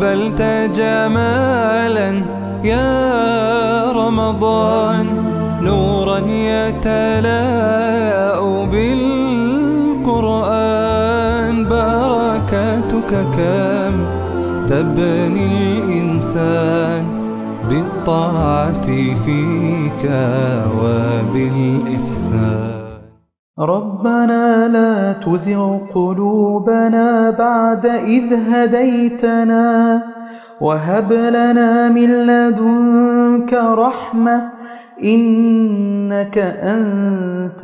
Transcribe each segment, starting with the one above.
أقبلت جمالا يا رمضان نورا يتلاء بالقرآن بركاتك كم تبني الإنسان بالطاعة فيك وبالإحسان ربنا لا تزغ قلوبنا بعد إذ هديتنا وهب لنا من لدنك رحمة إنك أنت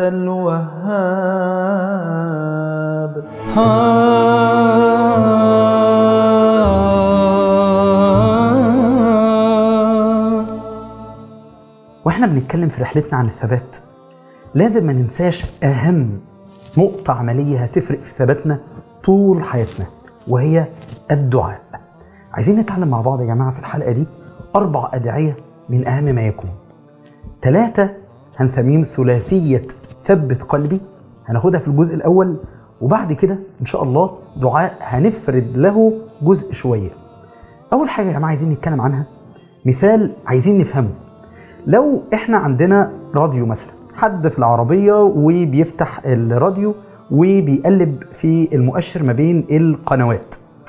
الوهاب واحنا بنتكلم في رحلتنا عن الثبات لازم ما ننساش أهم نقطة عملية هتفرق في ثباتنا طول حياتنا وهي الدعاء عايزين نتعلم مع بعض يا جماعة في الحلقة دي أربع أدعية من أهم ما يكون ثلاثة هنسميهم ثلاثية ثبت قلبي هناخدها في الجزء الأول وبعد كده إن شاء الله دعاء هنفرد له جزء شوية أول حاجة يا جماعة عايزين نتكلم عنها مثال عايزين نفهمه لو احنا عندنا راديو مثلا حد في العربية وبيفتح الراديو وبيقلب في المؤشر ما بين القنوات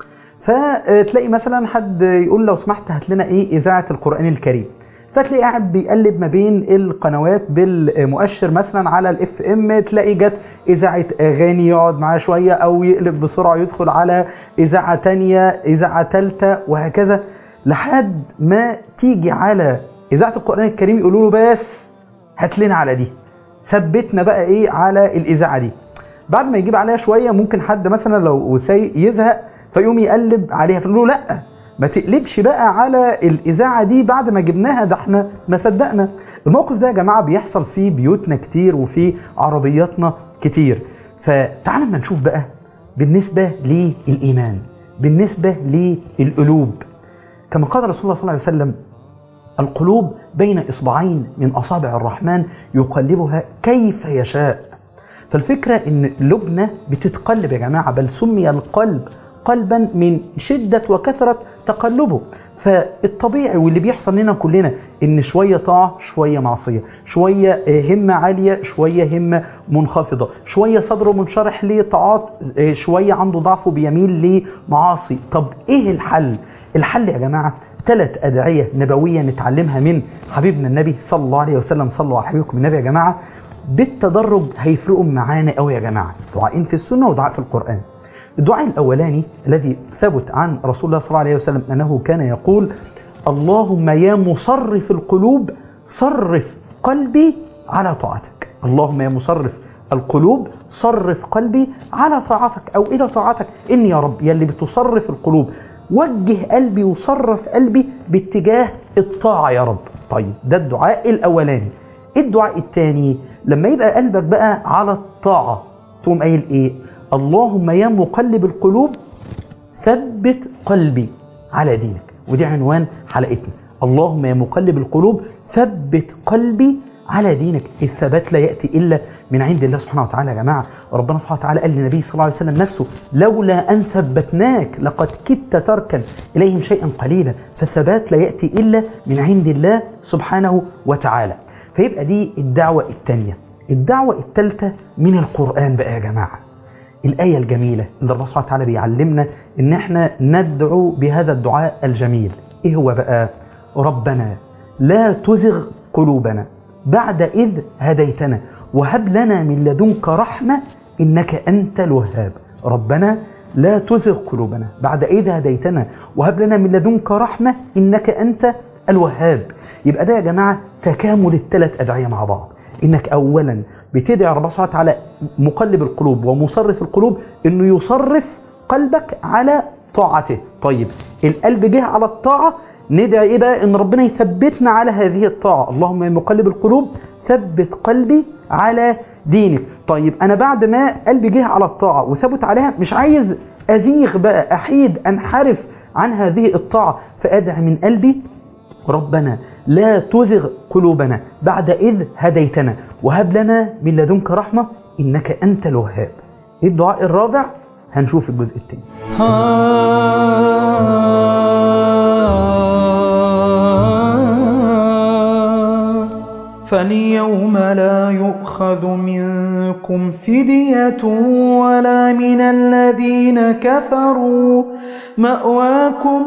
فتلاقي مثلا حد يقول لو سمحت هات لنا ايه اذاعه القران الكريم فتلاقي قاعد بيقلب ما بين القنوات بالمؤشر مثلا على الاف ام تلاقي جت اذاعه اغاني يقعد معاه شويه او يقلب بسرعه يدخل على اذاعه تانية اذاعه ثالثه وهكذا لحد ما تيجي على اذاعه القران الكريم يقولوا له بس هات لنا على دي ثبتنا بقى ايه على الاذاعه دي بعد ما يجيب عليها شويه ممكن حد مثلا لو سايق يزهق فيقوم يقلب عليها فنقول له لا ما تقلبش بقى على الاذاعه دي بعد ما جبناها ده احنا ما صدقنا الموقف ده يا جماعه بيحصل في بيوتنا كتير وفي عربياتنا كتير فتعالى ما نشوف بقى بالنسبه للايمان بالنسبه للقلوب كما قال رسول الله صلى الله عليه وسلم القلوب بين اصبعين من اصابع الرحمن يقلبها كيف يشاء فالفكره ان لبنى بتتقلب يا جماعه بل سمي القلب قلبا من شده وكثره تقلبه فالطبيعي واللي بيحصل لنا كلنا ان شويه طاعه شويه معصيه شويه همه عاليه شويه همه منخفضه شويه صدره منشرح لطاعات شويه عنده ضعف وبيميل لمعاصي طب ايه الحل الحل يا جماعه ثلاث أدعية نبوية نتعلمها من حبيبنا النبي صلى الله عليه وسلم صلوا على حبيبكم النبي يا جماعة بالتدرج هيفرقوا معانا قوي يا جماعة دعاء في السنة ودعاء في القرآن الدعاء الأولاني الذي ثبت عن رسول الله صلى الله عليه وسلم أنه كان يقول اللهم يا مصرف القلوب صرف قلبي على طاعتك اللهم يا مصرف القلوب صرف قلبي على طاعتك أو إلى طاعتك إني يا رب يلي بتصرف القلوب وجه قلبي وصرف قلبي باتجاه الطاعة يا رب طيب ده الدعاء الأولاني الدعاء الثاني لما يبقى قلبك بقى على الطاعة تقوم قايل إيه اللهم يا مقلب القلوب ثبت قلبي على دينك ودي عنوان حلقتنا اللهم يا مقلب القلوب ثبت قلبي على دينك الثبات لا يأتي إلا من عند الله سبحانه وتعالى يا جماعة ربنا سبحانه وتعالى قال للنبي صلى الله عليه وسلم نفسه لولا أن ثبتناك لقد كدت تركا إليهم شيئا قليلا فالثبات لا يأتي إلا من عند الله سبحانه وتعالى فيبقى دي الدعوة الثانية الدعوة الثالثة من القرآن بقى يا جماعة الآية الجميلة اللي الله سبحانه وتعالى بيعلمنا إن احنا ندعو بهذا الدعاء الجميل إيه هو بقى ربنا لا تزغ قلوبنا بعد إذ هديتنا وهب لنا من لدنك رحمة إنك أنت الوهاب ربنا لا تزغ قلوبنا بعد إذ هديتنا وهب لنا من لدنك رحمة إنك أنت الوهاب يبقى ده يا جماعة تكامل الثلاث أدعية مع بعض إنك أولا بتدعي ربنا سبحانه وتعالى مقلب القلوب ومصرف القلوب إنه يصرف قلبك على طاعته طيب القلب جه على الطاعة ندعي إيه بقى إن ربنا يثبتنا على هذه الطاعة اللهم يا مقلب القلوب ثبت قلبي على دينك طيب أنا بعد ما قلبي جه على الطاعة وثبت عليها مش عايز أزيغ بقى أحيد أنحرف عن هذه الطاعة فأدعي من قلبي ربنا لا تزغ قلوبنا بعد إذ هديتنا وهب لنا من لدنك رحمة إنك أنت الوهاب الدعاء الرابع هنشوف الجزء الثاني فاليوم لا يؤخذ منكم فدية ولا من الذين كفروا مأواكم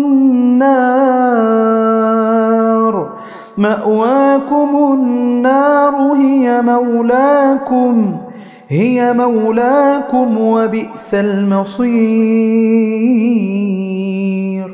النار مأواكم النار هي مولاكم هي مولاكم وبئس المصير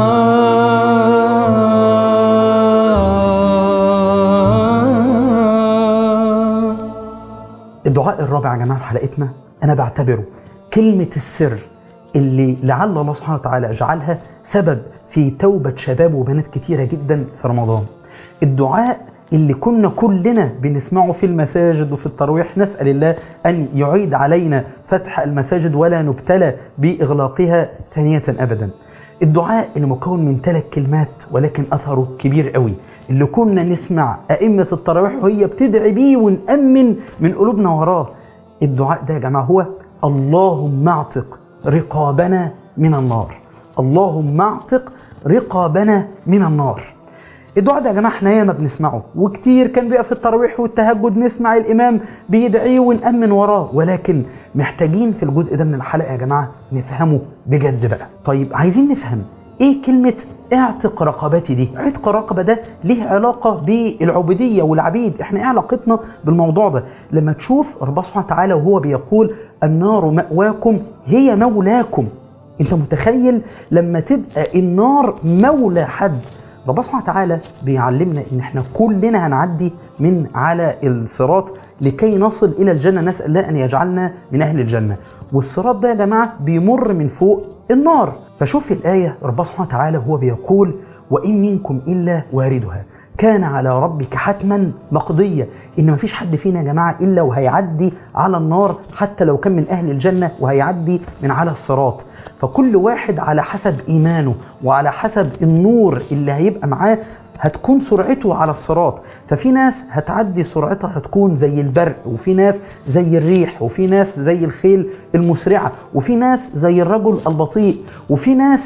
الدعاء الرابع يا جماعة في حلقتنا أنا بعتبره كلمة السر اللي لعل الله سبحانه وتعالى جعلها سبب في توبة شباب وبنات كتيرة جدا في رمضان الدعاء اللي كنا كلنا بنسمعه في المساجد وفي التراويح نسأل الله أن يعيد علينا فتح المساجد ولا نبتلى بإغلاقها ثانية أبدا الدعاء اللي مكون من ثلاث كلمات ولكن أثره كبير قوي اللي كنا نسمع أئمة التراويح وهي بتدعي بيه ونأمن من قلوبنا وراه الدعاء ده يا جماعة هو اللهم اعتق رقابنا من النار اللهم اعتق رقابنا من النار الدعاء ده يا جماعه احنا ياما بنسمعه وكتير كان بيبقى في التراويح والتهجد نسمع الامام بيدعيه ونامن وراه ولكن محتاجين في الجزء ده من الحلقه يا جماعه نفهمه بجد بقى طيب عايزين نفهم ايه كلمه اعتق رقبتي دي عتق رقبه ده ليه علاقه بالعبوديه والعبيد احنا ايه علاقتنا بالموضوع ده لما تشوف ربنا سبحانه وتعالى وهو بيقول النار مأواكم هي مولاكم انت متخيل لما تبقى النار مولى حد ربنا سبحانه وتعالى بيعلمنا ان احنا كلنا هنعدي من على الصراط لكي نصل الى الجنه نسال الله ان يجعلنا من اهل الجنه والصراط ده يا جماعه بيمر من فوق النار فشوف الايه ربنا سبحانه وتعالى هو بيقول وان منكم الا واردها كان على ربك حتما مقضية إن مفيش حد فينا يا جماعة إلا وهيعدي على النار حتى لو كان من أهل الجنة وهيعدي من على الصراط فكل واحد على حسب إيمانه وعلى حسب النور اللي هيبقى معاه هتكون سرعته على الصراط ففي ناس هتعدي سرعتها هتكون زي البرق وفي ناس زي الريح وفي ناس زي الخيل المسرعة وفي ناس زي الرجل البطيء وفي ناس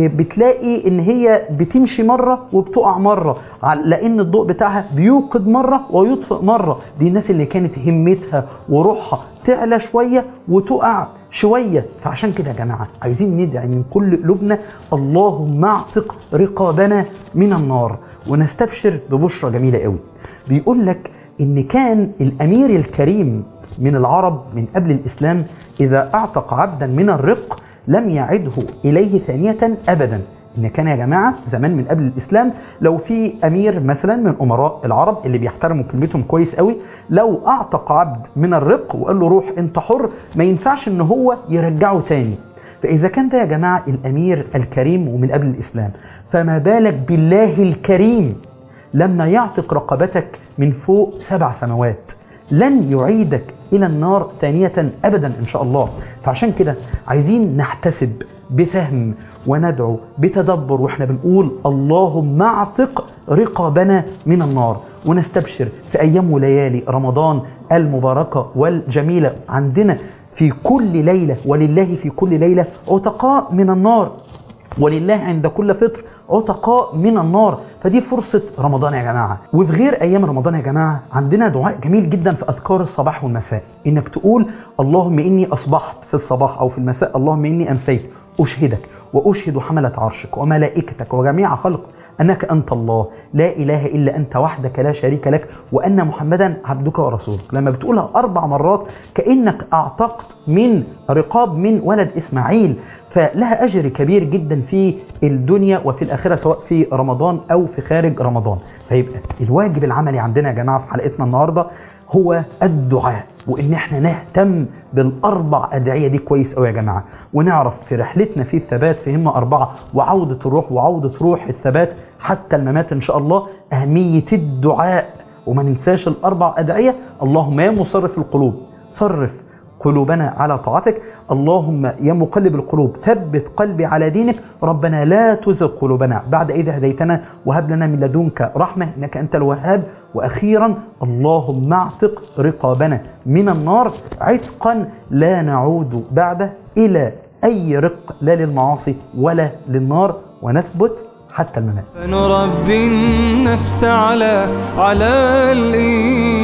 بتلاقي ان هي بتمشي مرة وبتقع مرة لان الضوء بتاعها بيوقد مرة ويطفئ مرة دي الناس اللي كانت همتها وروحها تعلى شوية وتقع شوية فعشان كده يا جماعة عايزين ندعي من كل قلوبنا اللهم اعتق رقابنا من النار ونستبشر ببشرى جميلة قوي بيقول لك ان كان الامير الكريم من العرب من قبل الاسلام اذا اعتق عبدا من الرق لم يعده اليه ثانية ابدا ان كان يا جماعه زمان من قبل الاسلام لو في امير مثلا من امراء العرب اللي بيحترموا كلمتهم كويس قوي لو اعتق عبد من الرق وقال له روح انت حر ما ينفعش ان هو يرجعه تاني فاذا كان ده يا جماعه الامير الكريم ومن قبل الاسلام فما بالك بالله الكريم لما يعتق رقبتك من فوق سبع سماوات لن يعيدك الى النار ثانيه ابدا ان شاء الله فعشان كده عايزين نحتسب بفهم وندعو بتدبر واحنا بنقول اللهم اعتق رقابنا من النار ونستبشر في ايام وليالي رمضان المباركه والجميله عندنا في كل ليله ولله في كل ليله عتقاء من النار ولله عند كل فطر عتقاء من النار فدي فرصة رمضان يا جماعة وفي غير أيام رمضان يا جماعة عندنا دعاء جميل جدا في أذكار الصباح والمساء إنك تقول اللهم إني أصبحت في الصباح أو في المساء اللهم إني أمسيت أشهدك وأشهد حملة عرشك وملائكتك وجميع خلق أنك أنت الله لا إله إلا أنت وحدك لا شريك لك وأن محمدا عبدك ورسولك لما بتقولها أربع مرات كأنك أعتقت من رقاب من ولد إسماعيل فلها أجر كبير جدا في الدنيا وفي الآخرة سواء في رمضان أو في خارج رمضان فيبقى الواجب العملي عندنا يا جماعة في حلقتنا النهاردة هو الدعاء وإن احنا نهتم بالأربع أدعية دي كويس قوي يا جماعة ونعرف في رحلتنا في الثبات في همة أربعة وعودة الروح وعودة روح الثبات حتى الممات إن شاء الله أهمية الدعاء وما ننساش الأربع أدعية اللهم يا مصرف القلوب صرف قلوبنا على طاعتك اللهم يا مقلب القلوب ثبت قلبي على دينك ربنا لا تزغ قلوبنا بعد إذا هديتنا وهب لنا من لدنك رحمة إنك أنت الوهاب وأخيرا اللهم اعتق رقابنا من النار عتقا لا نعود بعده إلى أي رق لا للمعاصي ولا للنار ونثبت حتى الممات فنربي النفس على على الإيمان